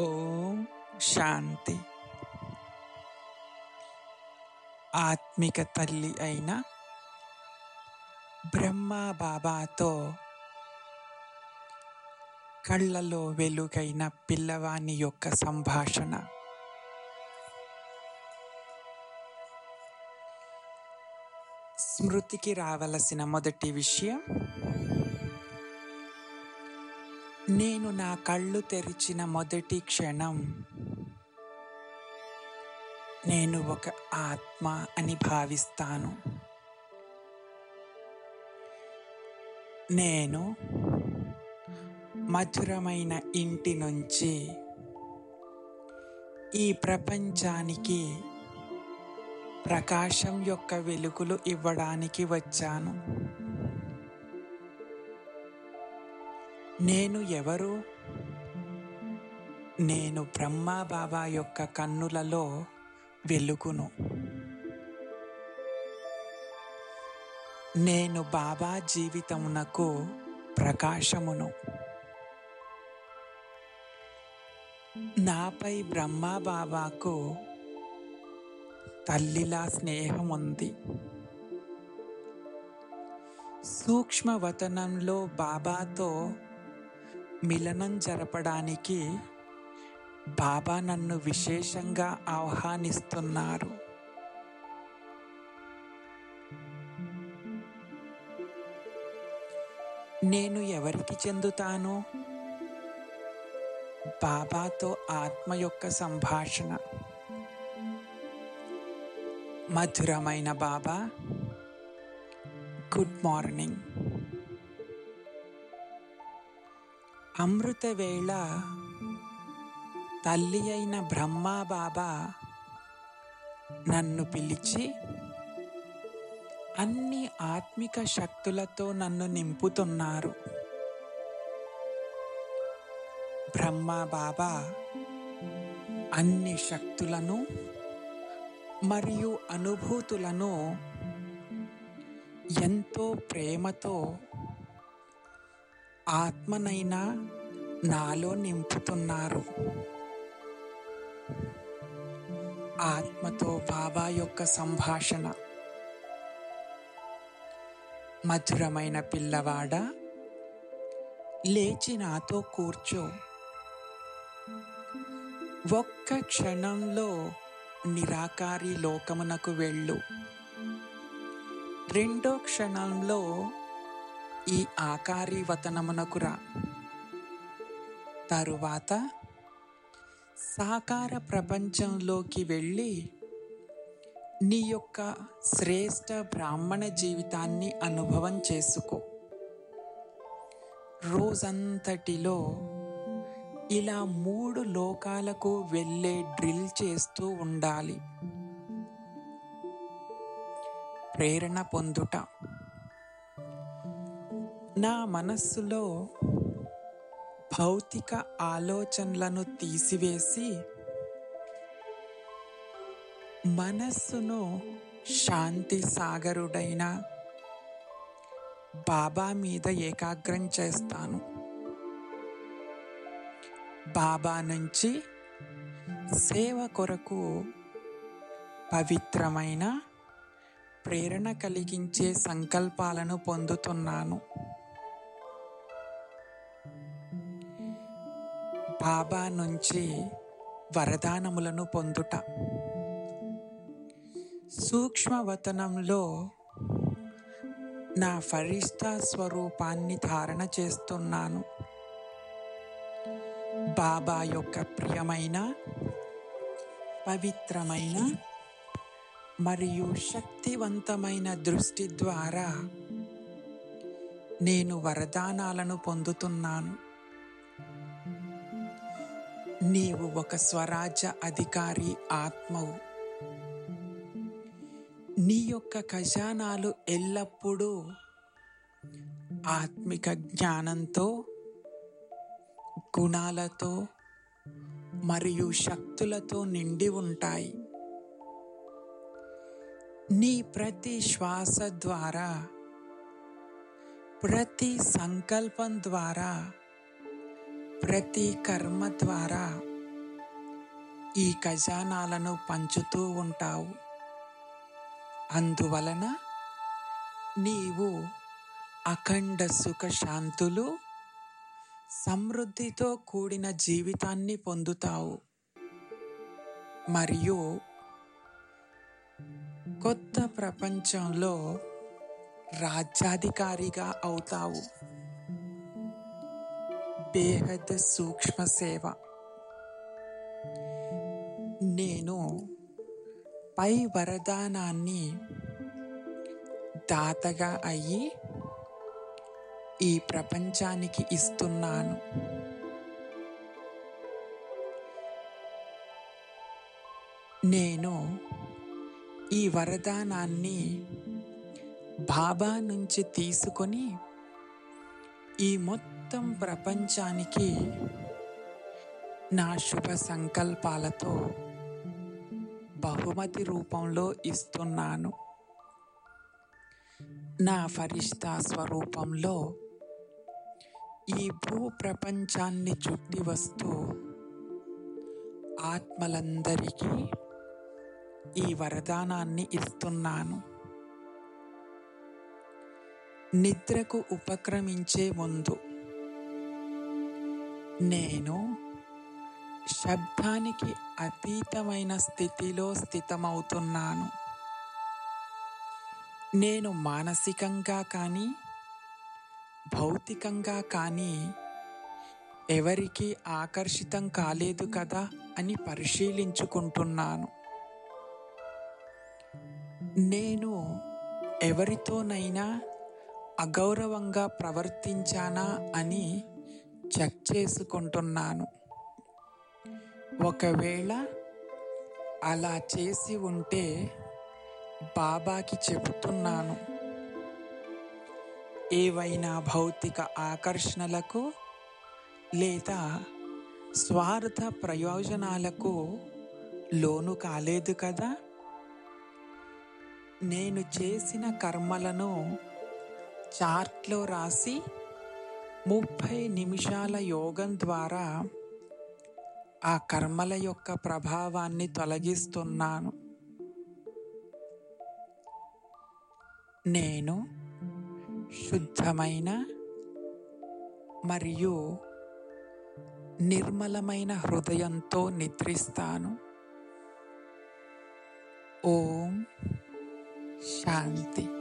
ఓం శాంతి ఆత్మిక తల్లి అయిన బ్రహ్మ బాబాతో కళ్ళలో వెలుగైన పిల్లవాని యొక్క సంభాషణ స్మృతికి రావలసిన మొదటి విషయం నేను నా కళ్ళు తెరిచిన మొదటి క్షణం నేను ఒక ఆత్మ అని భావిస్తాను నేను మధురమైన ఇంటి నుంచి ఈ ప్రపంచానికి ప్రకాశం యొక్క వెలుగులు ఇవ్వడానికి వచ్చాను నేను ఎవరు నేను బ్రహ్మా బాబా యొక్క కన్నులలో వెలుగును నేను బాబా జీవితమునకు ప్రకాశమును నాపై బ్రహ్మా బాబాకు తల్లిలా స్నేహం ఉంది సూక్ష్మవతనంలో బాబాతో మిలనం జరపడానికి బాబా నన్ను విశేషంగా ఆహ్వానిస్తున్నారు నేను ఎవరికి చెందుతాను బాబాతో ఆత్మ యొక్క సంభాషణ మధురమైన బాబా గుడ్ మార్నింగ్ అమృత వేళ తల్లి అయిన బ్రహ్మా బాబా నన్ను పిలిచి అన్ని ఆత్మిక శక్తులతో నన్ను నింపుతున్నారు బ్రహ్మా బాబా అన్ని శక్తులను మరియు అనుభూతులను ఎంతో ప్రేమతో ఆత్మనైనా నాలో నింపుతున్నారు ఆత్మతో బాబా యొక్క సంభాషణ మధురమైన పిల్లవాడ లేచి నాతో కూర్చో ఒక్క క్షణంలో నిరాకారి లోకమునకు వెళ్ళు రెండో క్షణంలో ఈ ఆకారి వతనమునకు రా తరువాత సాకార ప్రపంచంలోకి వెళ్ళి నీ యొక్క శ్రేష్ట బ్రాహ్మణ జీవితాన్ని అనుభవం చేసుకో రోజంతటిలో ఇలా మూడు లోకాలకు వెళ్ళే డ్రిల్ చేస్తూ ఉండాలి ప్రేరణ పొందుట నా మనస్సులో భౌతిక ఆలోచనలను తీసివేసి మనస్సును శాంతి సాగరుడైన బాబా మీద ఏకాగ్రం చేస్తాను బాబా నుంచి సేవ కొరకు పవిత్రమైన ప్రేరణ కలిగించే సంకల్పాలను పొందుతున్నాను బాబా నుంచి వరదానములను పొందుట సూక్ష్మవతనంలో నా ఫరిష్తా స్వరూపాన్ని ధారణ చేస్తున్నాను బాబా యొక్క ప్రియమైన పవిత్రమైన మరియు శక్తివంతమైన దృష్టి ద్వారా నేను వరదానాలను పొందుతున్నాను నీవు ఒక స్వరాజ్య అధికారి ఆత్మవు నీ యొక్క ఖజానాలు ఎల్లప్పుడూ ఆత్మిక జ్ఞానంతో గుణాలతో మరియు శక్తులతో నిండి ఉంటాయి నీ ప్రతి శ్వాస ద్వారా ప్రతి సంకల్పం ద్వారా ప్రతి కర్మ ద్వారా ఈ ఖజానాలను పంచుతూ ఉంటావు అందువలన నీవు అఖండ సుఖ శాంతులు సమృద్ధితో కూడిన జీవితాన్ని పొందుతావు మరియు కొత్త ప్రపంచంలో రాజ్యాధికారిగా అవుతావు బేహద్ సూక్ష్మ సేవ నేను పై వరదానాన్ని దాతగా అయ్యి ఈ ప్రపంచానికి ఇస్తున్నాను నేను ఈ వరదానాన్ని బాబా నుంచి తీసుకొని ఈ మొత్తం ప్రపంచానికి నా శుభ సంకల్పాలతో బహుమతి రూపంలో ఇస్తున్నాను నా ఫరిష్తా స్వరూపంలో ఈ భూ ప్రపంచాన్ని చుట్టి వస్తూ ఆత్మలందరికీ ఈ వరదానాన్ని ఇస్తున్నాను నిద్రకు ఉపక్రమించే ముందు నేను శబ్దానికి అతీతమైన స్థితిలో స్థితమవుతున్నాను నేను మానసికంగా కానీ భౌతికంగా కానీ ఎవరికి ఆకర్షితం కాలేదు కదా అని పరిశీలించుకుంటున్నాను నేను ఎవరితోనైనా అగౌరవంగా ప్రవర్తించానా అని చెక్ చేసుకుంటున్నాను ఒకవేళ అలా చేసి ఉంటే బాబాకి చెబుతున్నాను ఏవైనా భౌతిక ఆకర్షణలకు లేదా స్వార్థ ప్రయోజనాలకు లోను కాలేదు కదా నేను చేసిన కర్మలను చార్ట్లో రాసి ముప్పై నిమిషాల యోగం ద్వారా ఆ కర్మల యొక్క ప్రభావాన్ని తొలగిస్తున్నాను నేను శుద్ధమైన మరియు నిర్మలమైన హృదయంతో నిద్రిస్తాను ఓం శాంతి